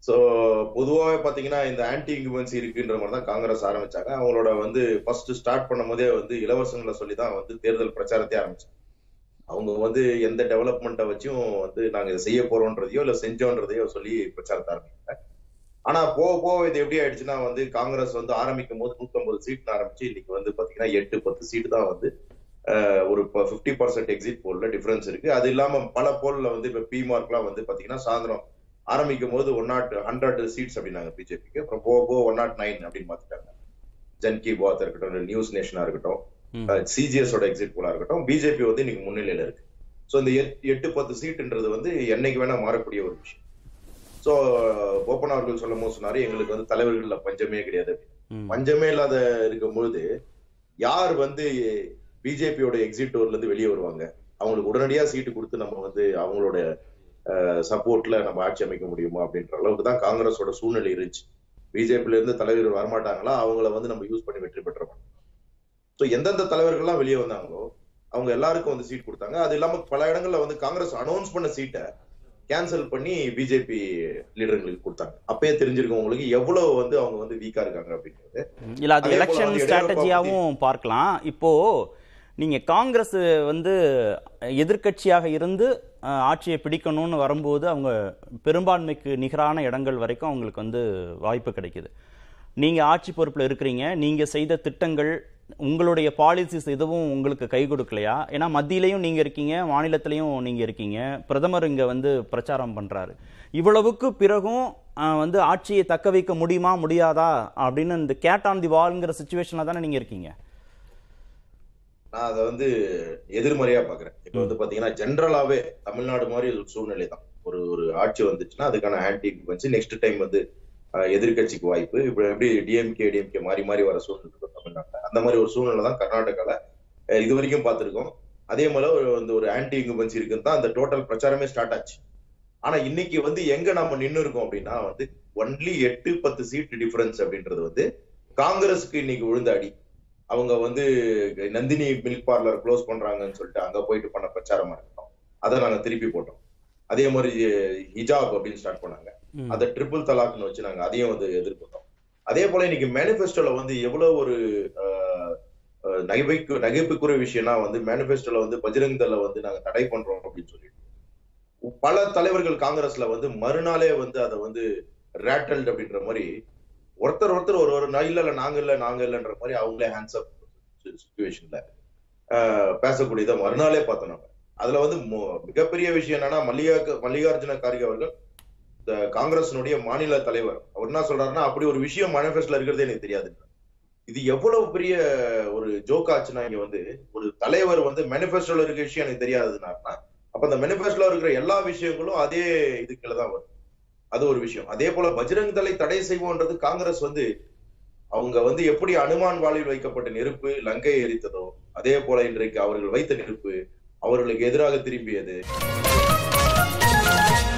So பொதுவாகவே பாத்தீங்கன்னா இந்த ஆன்டி இன்குமென்சி இருக்குன்ற மாதிரி தான் காங்கிரஸ் ஆரம்பிச்சாங்க அவங்களோட வந்து ஃபர்ஸ்ட் ஸ்டார்ட் பண்ணும் போதே வந்து இலவசங்களை சொல்லி தான் வந்து தேர்தல் பிரச்சாரத்தை ஆரம்பிச்சாங்க அவங்க வந்து எந்த டெவலப்மெண்ட்டை வச்சும் வந்து நாங்க இதை செய்ய போறோன்றதையோ இல்ல செஞ்சோன்றதையோ சொல்லி பிரச்சாரத்தை ஆரம்பிக்கல ஆனா போக போக இது எப்படி ஆயிடுச்சுன்னா வந்து காங்கிரஸ் வந்து ஆரம்பிக்கும் போது நூத்தம்பது சீட் ஆரம்பிச்சு இன்னைக்கு வந்து பாத்தீங்கன்னா எட்டு பத்து சீட் தான் வந்து அஹ், ஒரு பிப்டி பர்சன்ட் எக்ஸிட் போல்ல டிஃபரன்ஸ் இருக்கு அது இல்லாம பல போல்ல வந்து இப்ப பி மார்க்லாம் வந்து பாத்தீங்கன்னா சாயந்தரம் ஆரம்பிக்கும் போது ஒன் நாட் ஹண்ட்ரட் சீட்ஸ் அப்படின்னாங்க பிஜேபிக்கு அப்புறம் போக போக ஒன் நாட் நைன் அப்படின்னு மாத்திட்டாங்க ஜன் கி பாத் இருக்கட்டும் நியூஸ் நேஷனா இருக்கட்டும் ம். சிஜிஎஸ் ஓட எக்ஸிட் போலா இருக்கட்டும் பிஜேபி வந்து இன்னைக்கு முன்னிலையில இருக்கு சோ இந்த எட்- எட்டு பத்து சீட்ன்றது வந்து என்னைக்கு வேணா மாறக்கூடிய ஒரு விஷயம் சோ போப்பன் அவர்கள் சொல்லும் போது சொன்னாரு எங்களுக்கு வந்து தலைவர்கள்ல பஞ்சமே கிடையாது ம். பஞ்சமே இல்லாத இருக்கும் பொழுது யார் வந்து பிஜேபியோட எக்ஸிட் டோர்ல இருந்து வெளியே வருவாங்க அவங்களுக்கு உடனடியா சீட்டு கொடுத்து நம்ம வந்து அவங்களோட சப்போர்ட்ல நம்ம ஆட்சி அமைக்க முடியுமா அப்படின்ற அளவுக்கு தான் காங்கிரஸோட சூழ்நிலை இருந்துச்சு பிஜேபில இருந்து தலைவர்கள் வரமாட்டாங்களா அவங்கள வந்து நம்ம யூஸ் பண்ணி வெற்றி பெற்றோம் ஸோ எந்தெந்த தலைவர்கள்லாம் வெளியே வந்தாங்களோ அவங்க எல்லாருக்கும் வந்து சீட் கொடுத்தாங்க அது இல்லாம பல இடங்கள்ல வந்து காங்கிரஸ் அனௌன்ஸ் பண்ண சீட்டை கேன்சல் பண்ணி பிஜேபி லீடர்களுக்கு கொடுத்தாங்க அப்பயே தெரிஞ்சிருக்கும் உங்களுக்கு எவ்வளவு வந்து அவங்க வந்து வீக்கா இருக்காங்க அப்படிங்கிறது இல்ல அது அதே போல எலெக்ஷன் வந்து ஸ்ட்ராட்டஜியாவும் பார்க்கலாம் இப்போ நீங்க காங்கிரஸ் வந்து எதிர்க்கட்சியாக இருந்து அஹ், ஆட்சியை பிடிக்கணும்னு வரும்போது அவங்க பெரும்பான்மைக்கு நிகரான இடங்கள் வரைக்கும் அவங்களுக்கு வந்து வாய்ப்பு கிடைக்குது நீங்க ஆட்சி பொறுப்புல இருக்கிறீங்க நீங்க செய்த திட்டங்கள் உங்களுடைய பாலிசிஸ் எதுவும் உங்களுக்கு கை கொடுக்கலையா ஏன்னா மத்தியிலையும் நீங்க இருக்கீங்க மாநிலத்திலையும் நீங்க இருக்கீங்க பிரதமர் இங்க வந்து பிரச்சாரம் பண்றாரு இவ்வளவுக்கு பிறகும் அஹ், வந்து ஆட்சியை தக்க வைக்க முடியுமா முடியாதா அப்படின்னு இந்த கேட் ஆன் தி வால்ங்கிற சுச்சுவேஷன்ல தானே நீங்க இருக்கீங்க நான் அதை வந்து எதிர்மறையா பாக்குறேன் இப்ப வந்து பாத்தீங்கன்னா ஜென்ரலாவே தமிழ்நாடு மாதிரி ஒரு சூழ்நிலை தான் ஒரு ஒரு ஆட்சி வந்துச்சுன்னா அதுக்கான ஆன்டி வச்சு நெக்ஸ்ட் டைம் வந்து அஹ், எதிர்க்கட்சிக்கு வாய்ப்பு இப்ப எப்படி டிஎம்கே டிஎம்கே மாறி மாறி வர சூழ்நிலை இருக்கும் தமிழ்நாட்டுல அந்த மாதிரி ஒரு சூழ்நிலை தான் கர்நாடகால அஹ், இது வரைக்கும் பார்த்திருக்கோம் அதே மாதிரி ஒரு வந்து ஒரு ஆன்டி இங்குபன்சி இருக்குன்னு தான் அந்த டோட்டல் பிரச்சாரமே ஸ்டார்ட் ஆச்சு ஆனா இன்னைக்கு வந்து எங்க நம்ம நின்னு இருக்கோம் அப்படின்னா வந்து ஒன்லி எட்டு பத்து சீட் டிஃபரன்ஸ் அப்படின்றது வந்து காங்கிரஸுக்கு இன்னைக்கு விழுந்த அடி அவங்க வந்து நந்தினி மில்க் பார்லர் க்ளோஸ் பண்றாங்கன்னு சொல்லிட்டு அங்க போயிட்டு பண்ண பிரச்சாரமா இருக்கட்டும் அதை நாங்க திருப்பி போட்டோம் அதே மாதிரி ஹிஜாப் அப்படின்னு ஸ்டார்ட் பண்ணாங்க ம். அதை ட்ரிபிள் தலாக்னு வச்சு நாங்க அதையும் வந்து எதிர்க்கிறோம் அதே போல இன்னைக்கு மேனிஃபெஸ்டோல வந்து எவ்வளவு ஒரு ஆஹ், ஆஹ், நகைப்புக்கு நகைப்புக்குரிய விஷயம்னா வந்து மேனிஃபெஸ்டோல வந்து பஜ்ரங் தள வந்து நாங்க தடை பண்றோம் அப்படின்னு சொல்லிட்டு பல தலைவர்கள் காங்கிரஸ்ல வந்து மறுநாளே வந்து அதை வந்து ரேட்டல்ட் அப்படின்ற மாதிரி ஒருத்தர் ஒருத்தர் ஒரு ஒரு நான் இல்ல இல்ல நாங்க இல்ல நாங்க இல்லன்ற மாதிரி அவங்களே ஹேண்ட்ஸ் அப் சுச்சுவேஷன்ல பேசக்கூடியதை மறுநாளே பார்த்தோம் நம்ம அதுல வந்து மு- மிகப்பெரிய விஷயம் என்னன்னா மல்லிகா மல்லிகார்ஜுன கார்கே அவர்கள் இந்த காங்கிரசினுடைய மாநில தலைவர் அவர் என்ன சொல்றாருன்னா அப்படி ஒரு விஷயம் மேனிஃபெஸ்டோல இருக்கிறதே எனக்கு தெரியாது இது எவ்வளவு பெரிய ஒரு ஜோக் ஆச்சுன்னா இங்க வந்து ஒரு தலைவர் வந்து மேனிஃபெஸ்டோல இருக்க விஷயம் எனக்கு தெரியாதுன்னா அப்ப அந்த மேனிஃபெஸ்டோல இருக்கிற எல்லா விஷயங்களும் அதே இதுக்குள்ள தான் வரும் அது ஒரு விஷயம் அதே போல பஜ்ரங் தலை தடை செய்வோன்றது காங்கிரஸ் வந்து அவங்க வந்து எப்படி அனுமான் வாளில் வைக்கப்பட்ட நெருப்பு லங்கையை எரித்ததோ அதே போல இன்றைக்கு அவர்கள் வைத்த நெருப்பு அவர்களுக்கு எதிராக திரும்பியது